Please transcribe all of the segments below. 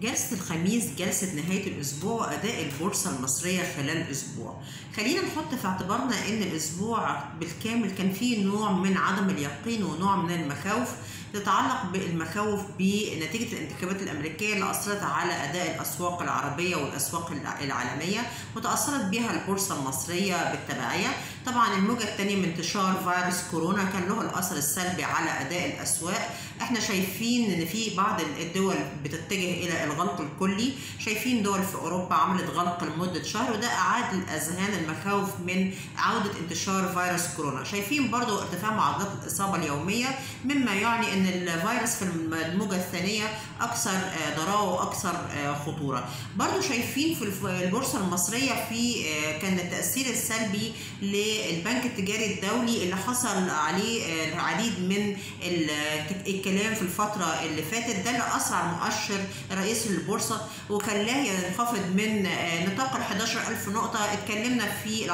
جلسة الخميس جلسة نهاية الأسبوع أداء البورصة المصرية خلال الأسبوع خلينا نحط في اعتبارنا أن الأسبوع بالكامل كان فيه نوع من عدم اليقين ونوع من المخاوف تتعلق بالمخاوف بنتيجة الانتخابات الأمريكية اللي أثرت على أداء الأسواق العربية والأسواق العالمية وتأثرت بها البورصة المصرية بالتبعية طبعا الموجة الثانية من انتشار فيروس كورونا كان له الأثر السلبي على أداء الأسواق احنا شايفين ان في بعض الدول بتتجه الى الغلق الكلي شايفين دول في اوروبا عملت غلق لمده شهر وده اعاد الاذهان المخاوف من عوده انتشار فيروس كورونا شايفين برضو ارتفاع معدلات الاصابه اليوميه مما يعني ان الفيروس في الموجه الثانيه اكثر ضراوه واكثر خطوره برضو شايفين في البورصه المصريه في كان التاثير السلبي للبنك التجاري الدولي اللي حصل عليه العديد من الكلام في الفترة اللي فاتت ده اللي أثر على مؤشر رئيس البورصة وكان لا ينخفض من نطاق ال 11000 نقطة اتكلمنا في ال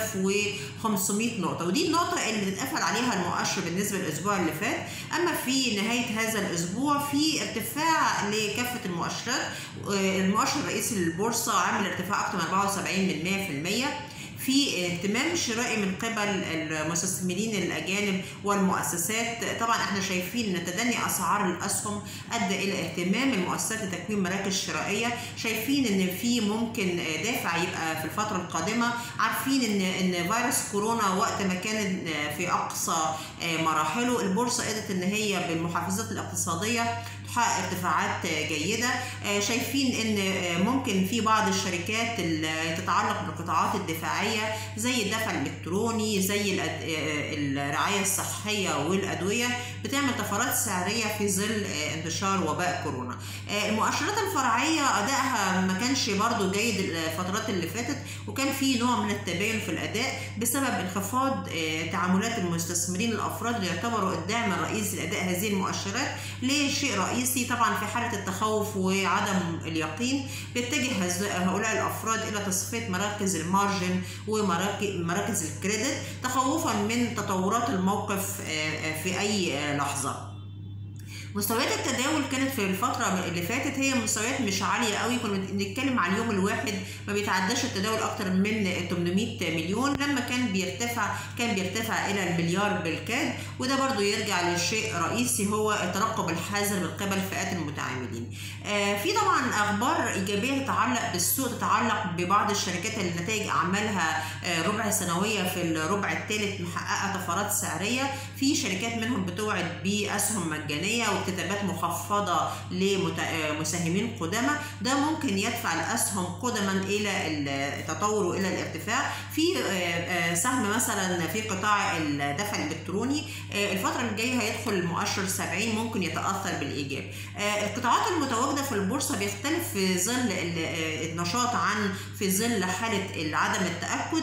10500 نقطة ودي النقطة اللي اتقفل عليها المؤشر بالنسبة للأسبوع اللي فات أما في نهاية هذا الأسبوع في ارتفاع لكافة المؤشرات المؤشر الرئيسي للبورصة عامل ارتفاع أكثر من 74 من 100% في اهتمام شرائي من قبل المستثمرين الاجانب والمؤسسات طبعا احنا شايفين ان تدني اسعار الاسهم ادى الى اهتمام المؤسسات لتكوين مراكز شرائيه شايفين ان في ممكن دافع يبقى في الفتره القادمه عارفين ان ان فيروس كورونا وقت ما كان في اقصى مراحله البورصه قدرت ان هي بالمحافظات الاقتصاديه تحقق ارتفاعات جيدة شايفين ان ممكن في بعض الشركات اللي تتعلق بالقطاعات الدفاعية زي الدفع الالكتروني زي الرعاية الصحية والأدوية بتعمل طفرات سعرية في ظل انتشار وباء كورونا المؤشرات الفرعية أدائها ما كانش برضو جيد الفترات اللي فاتت وكان في نوع من التباين في الأداء بسبب انخفاض تعاملات المستثمرين الأفراد اللي يعتبروا الدعم الرئيسي لأداء هذه المؤشرات لشيء رئيسي الرئيسي طبعا في حالة التخوف وعدم اليقين بيتجه هؤلاء الأفراد إلى تصفية مراكز المارجن ومراكز الكريدت تخوفا من تطورات الموقف في أي لحظة مستويات التداول كانت في الفترة اللي فاتت هي مستويات مش عالية قوي كنا بنتكلم على اليوم الواحد ما بيتعداش التداول أكتر من 800 مليون لما كان بيرتفع كان بيرتفع إلى المليار بالكاد وده برضو يرجع لشيء رئيسي هو الترقب الحذر من قبل فئات المتعاملين. آه في طبعا أخبار إيجابية تتعلق بالسوق تتعلق ببعض الشركات اللي نتائج أعمالها آه ربع سنوية في الربع الثالث محققة طفرات سعرية في شركات منهم بتوعد بأسهم مجانية وكتابات مخفضة لمساهمين قدامى ده ممكن يدفع الأسهم قدما إلى التطور وإلى الارتفاع في سهم مثلا في قطاع الدفع الإلكتروني الفترة اللي جاية هيدخل المؤشر 70 ممكن يتأثر بالإيجاب القطاعات المتواجدة في البورصة بيختلف في ظل النشاط عن في ظل حالة عدم التأكد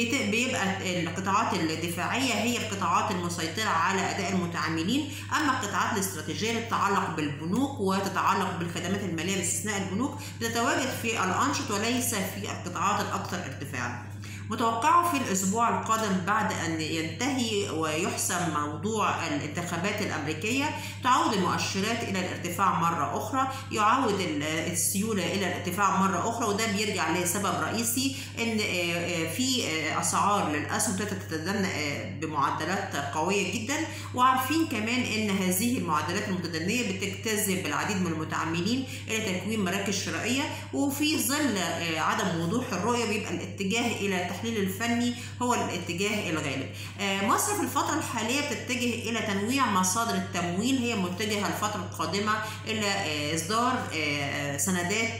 بيبقى القطاعات الدفاعية هي القطاعات المسيطرة على أداء المتعاملين أما القطاعات الاستراتيجية اللي تتعلق بالبنوك وتتعلق بالخدمات المالية باستثناء البنوك بتتواجد في الأنشط وليس في القطاعات الأكثر ارتفاعا. متوقعه في الأسبوع القادم بعد أن ينتهي ويحسم موضوع الانتخابات الأمريكية تعود المؤشرات إلى الارتفاع مرة أخرى يعود السيولة إلى الارتفاع مرة أخرى وده بيرجع لسبب رئيسي أن في أسعار للأسهم تتدنى بمعدلات قوية جدا وعارفين كمان أن هذه المعدلات المتدنية بتجتذب العديد من المتعاملين إلى تكوين مراكز شرائية وفي ظل عدم وضوح الرؤية بيبقى الاتجاه إلى التحليل الفني هو الاتجاه الغالب. مصر في الفترة الحالية بتتجه إلى تنويع مصادر التمويل هي متجهة الفترة القادمة إلى إصدار سندات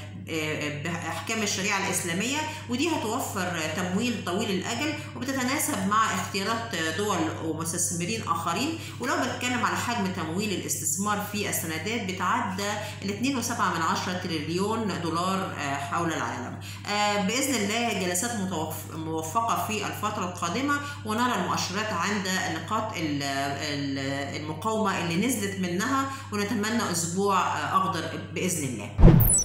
باحكام الشريعه الاسلاميه ودي هتوفر تمويل طويل الاجل وبتتناسب مع اختيارات دول ومستثمرين اخرين ولو بتكلم على حجم تمويل الاستثمار في السندات بتعدى ال 2.7 من 10 تريليون دولار حول العالم باذن الله جلسات موفقه في الفتره القادمه ونرى المؤشرات عند نقاط المقاومه اللي نزلت منها ونتمنى اسبوع اخضر باذن الله